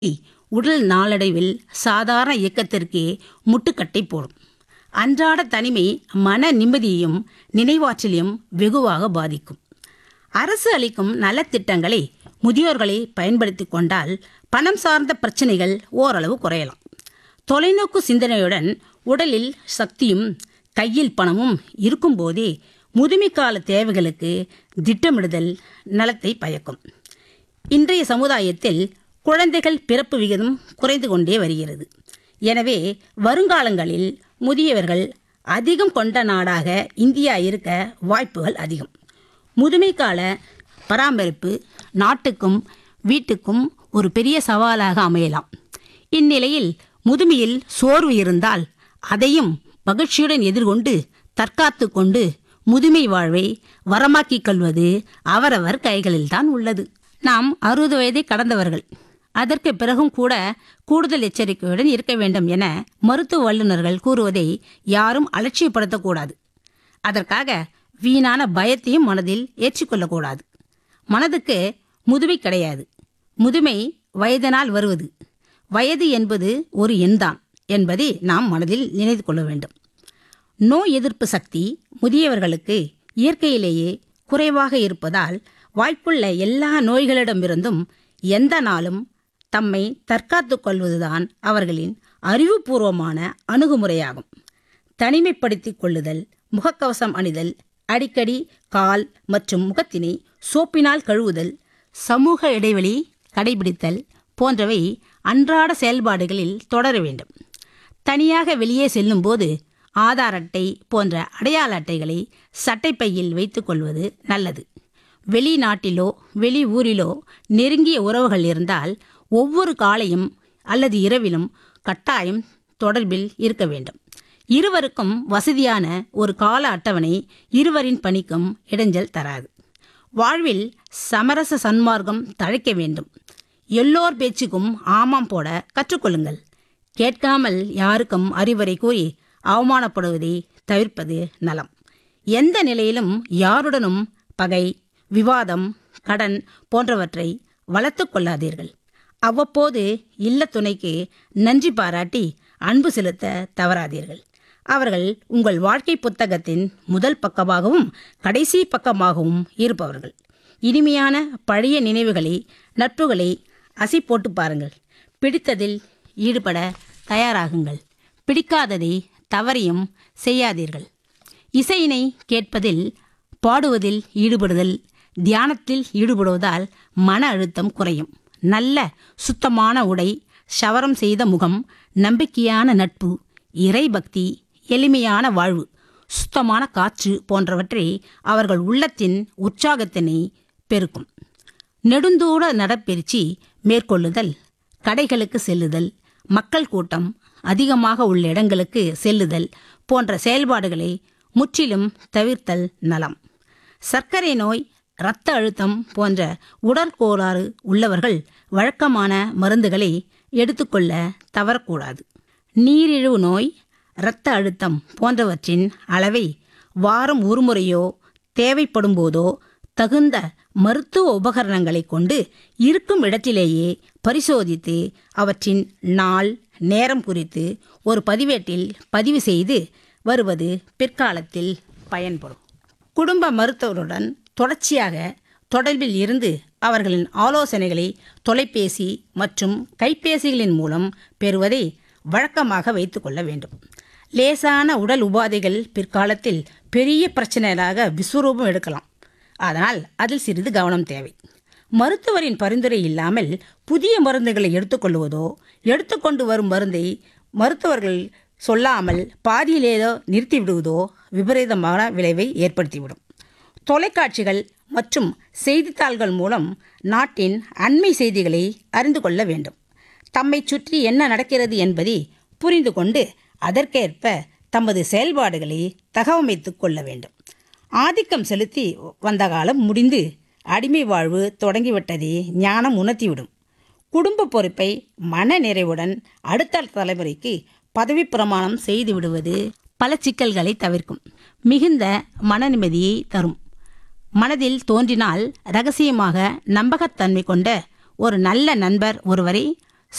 உடல் நாளடைவில் சாதாரண இயக்கத்திற்கே முட்டுக்கட்டை போடும் அன்றாட தனிமை மன நிம்மதியையும் நினைவாற்றலையும் வெகுவாக பாதிக்கும் அரசு அளிக்கும் நலத்திட்டங்களை முதியோர்களை பயன்படுத்தி கொண்டால் பணம் சார்ந்த பிரச்சனைகள் ஓரளவு குறையலாம் தொலைநோக்கு சிந்தனையுடன் உடலில் சக்தியும் கையில் பணமும் இருக்கும்போதே முதுமை கால தேவைகளுக்கு திட்டமிடுதல் நலத்தை பயக்கும் இன்றைய சமுதாயத்தில் குழந்தைகள் பிறப்பு விகிதம் குறைந்து கொண்டே வருகிறது எனவே வருங்காலங்களில் முதியவர்கள் அதிகம் கொண்ட நாடாக இந்தியா இருக்க வாய்ப்புகள் அதிகம் முதுமை கால பராமரிப்பு நாட்டுக்கும் வீட்டுக்கும் ஒரு பெரிய சவாலாக அமையலாம் இந்நிலையில் முதுமையில் சோர்வு இருந்தால் அதையும் மகிழ்ச்சியுடன் எதிர்கொண்டு தற்காத்து கொண்டு முதுமை வாழ்வை வரமாக்கிக் கொள்வது அவரவர் கைகளில்தான் உள்ளது நாம் அறுபது வயதை கடந்தவர்கள் அதற்கு பிறகும் கூட கூடுதல் எச்சரிக்கையுடன் இருக்க வேண்டும் என மருத்துவ வல்லுநர்கள் கூறுவதை யாரும் அலட்சியப்படுத்தக்கூடாது அதற்காக வீணான பயத்தையும் மனதில் ஏற்றிக்கொள்ளக்கூடாது மனதுக்கு முதுமை கிடையாது முதுமை வயதினால் வருவது வயது என்பது ஒரு எண்தான் என்பதை நாம் மனதில் நினைத்து கொள்ள வேண்டும் நோய் எதிர்ப்பு சக்தி முதியவர்களுக்கு இயற்கையிலேயே குறைவாக இருப்பதால் வாய்ப்புள்ள எல்லா நோய்களிடமிருந்தும் எந்த நாளும் தம்மை தற்காத்துக் கொள்வதுதான் அவர்களின் அறிவுபூர்வமான அணுகுமுறையாகும் தனிமைப்படுத்திக் கொள்ளுதல் முகக்கவசம் அணிதல் அடிக்கடி கால் மற்றும் முகத்தினை சோப்பினால் கழுவுதல் சமூக இடைவெளி கடைபிடித்தல் போன்றவை அன்றாட செயல்பாடுகளில் தொடர வேண்டும் தனியாக வெளியே செல்லும்போது ஆதார் அட்டை போன்ற அடையாள அட்டைகளை சட்டைப்பையில் வைத்துக்கொள்வது நல்லது வெளிநாட்டிலோ வெளி ஊரிலோ நெருங்கிய உறவுகள் இருந்தால் ஒவ்வொரு காலையும் அல்லது இரவிலும் கட்டாயம் தொடர்பில் இருக்க வேண்டும் இருவருக்கும் வசதியான ஒரு கால அட்டவணை இருவரின் பணிக்கும் இடைஞ்சல் தராது வாழ்வில் சமரச சன்மார்க்கம் தழைக்க வேண்டும் எல்லோர் பேச்சுக்கும் ஆமாம் போட கற்றுக்கொள்ளுங்கள் கேட்காமல் யாருக்கும் அறிவுரை கூறி அவமானப்படுவதை தவிர்ப்பது நலம் எந்த நிலையிலும் யாருடனும் பகை விவாதம் கடன் போன்றவற்றை வளர்த்து கொள்ளாதீர்கள் அவ்வப்போது இல்ல துணைக்கு நன்றி பாராட்டி அன்பு செலுத்த தவறாதீர்கள் அவர்கள் உங்கள் வாழ்க்கை புத்தகத்தின் முதல் பக்கமாகவும் கடைசி பக்கமாகவும் இருப்பவர்கள் இனிமையான பழைய நினைவுகளை நட்புகளை அசி போட்டு பாருங்கள் பிடித்ததில் ஈடுபட தயாராகுங்கள் பிடிக்காததை தவறையும் செய்யாதீர்கள் இசையினை கேட்பதில் பாடுவதில் ஈடுபடுதல் தியானத்தில் ஈடுபடுவதால் மன அழுத்தம் குறையும் நல்ல சுத்தமான உடை சவரம் செய்த முகம் நம்பிக்கையான நட்பு இறைபக்தி எளிமையான வாழ்வு சுத்தமான காற்று போன்றவற்றை அவர்கள் உள்ளத்தின் உற்சாகத்தினை பெருக்கும் நெடுந்தூர நடப்பெருச்சி மேற்கொள்ளுதல் கடைகளுக்கு செல்லுதல் மக்கள் கூட்டம் அதிகமாக உள்ள இடங்களுக்கு செல்லுதல் போன்ற செயல்பாடுகளை முற்றிலும் தவிர்த்தல் நலம் சர்க்கரை நோய் இரத்த அழுத்தம் போன்ற உடற்கோளாறு உள்ளவர்கள் வழக்கமான மருந்துகளை எடுத்துக்கொள்ள தவறக்கூடாது நீரிழிவு நோய் இரத்த அழுத்தம் போன்றவற்றின் அளவை வாரம் ஒருமுறையோ தேவைப்படும் போதோ தகுந்த மருத்துவ உபகரணங்களை கொண்டு இருக்கும் இடத்திலேயே பரிசோதித்து அவற்றின் நாள் நேரம் குறித்து ஒரு பதிவேட்டில் பதிவு செய்து வருவது பிற்காலத்தில் பயன்படும் குடும்ப மருத்துவருடன் தொடர்ச்சியாக தொடர்பில் இருந்து அவர்களின் ஆலோசனைகளை தொலைபேசி மற்றும் கைபேசிகளின் மூலம் பெறுவதை வழக்கமாக வைத்துக்கொள்ள வேண்டும் லேசான உடல் உபாதைகள் பிற்காலத்தில் பெரிய பிரச்சனைகளாக விஸ்வரூபம் எடுக்கலாம் அதனால் அதில் சிறிது கவனம் தேவை மருத்துவரின் பரிந்துரை இல்லாமல் புதிய மருந்துகளை எடுத்துக்கொள்வதோ எடுத்துக்கொண்டு வரும் மருந்தை மருத்துவர்கள் சொல்லாமல் பாதியிலேதோ நிறுத்திவிடுவதோ விபரீதமான விளைவை ஏற்படுத்திவிடும் தொலைக்காட்சிகள் மற்றும் செய்தித்தாள்கள் மூலம் நாட்டின் அண்மை செய்திகளை அறிந்து கொள்ள வேண்டும் தம்மை சுற்றி என்ன நடக்கிறது என்பதை புரிந்து கொண்டு அதற்கேற்ப தமது செயல்பாடுகளை தகவமைத்து கொள்ள வேண்டும் ஆதிக்கம் செலுத்தி வந்த காலம் முடிந்து அடிமை வாழ்வு தொடங்கிவிட்டதை ஞானம் உணர்த்திவிடும் குடும்ப பொறுப்பை மன நிறைவுடன் அடுத்த தலைமுறைக்கு பதவி பிரமாணம் செய்து விடுவது பல சிக்கல்களை தவிர்க்கும் மிகுந்த மன நிம்மதியை தரும் மனதில் தோன்றினால் ரகசியமாக நம்பகத்தன்மை கொண்ட ஒரு நல்ல நண்பர் ஒருவரை